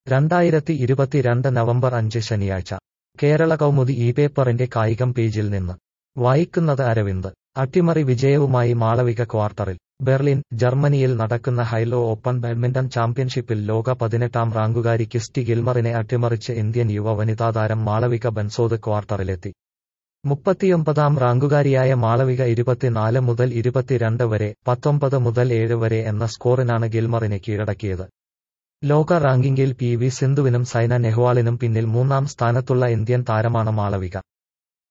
രണ്ടായിരത്തി ഇരുപത്തിരണ്ട് നവംബർ അഞ്ച് ശനിയാഴ്ച കേരള കൗമുദി ഈ പേപ്പറിന്റെ കായികം പേജിൽ നിന്ന് വായിക്കുന്നത് അരവിന്ദ് അട്ടിമറി വിജയവുമായി മാളവിക ക്വാർട്ടറിൽ ബെർലിൻ ജർമ്മനിയിൽ നടക്കുന്ന ഹൈലോ ഓപ്പൺ ബാഡ്മിന്റൺ ചാമ്പ്യൻഷിപ്പിൽ ലോക പതിനെട്ടാം റാങ്കുകാരി കിസ്റ്റി ഗിൽമറിനെ അട്ടിമറിച്ച് ഇന്ത്യൻ യുവ വനിതാ താരം മാളവിക ബൻസോദ് ക്വാർട്ടറിലെത്തി മുപ്പത്തിയൊമ്പതാം റാങ്കുകാരിയായ മാളവിക ഇരുപത്തിനാല് മുതൽ ഇരുപത്തിരണ്ട് വരെ പത്തൊമ്പത് മുതൽ ഏഴ് വരെ എന്ന സ്കോറിനാണ് ഗിൽമറിനെ കീഴടക്കിയത് ലോക റാങ്കിങ്ങിൽ പി വി സിന്ധുവിനും സൈന നെഹ്വാളിനും പിന്നിൽ മൂന്നാം സ്ഥാനത്തുള്ള ഇന്ത്യൻ താരമാണ് മാളവിക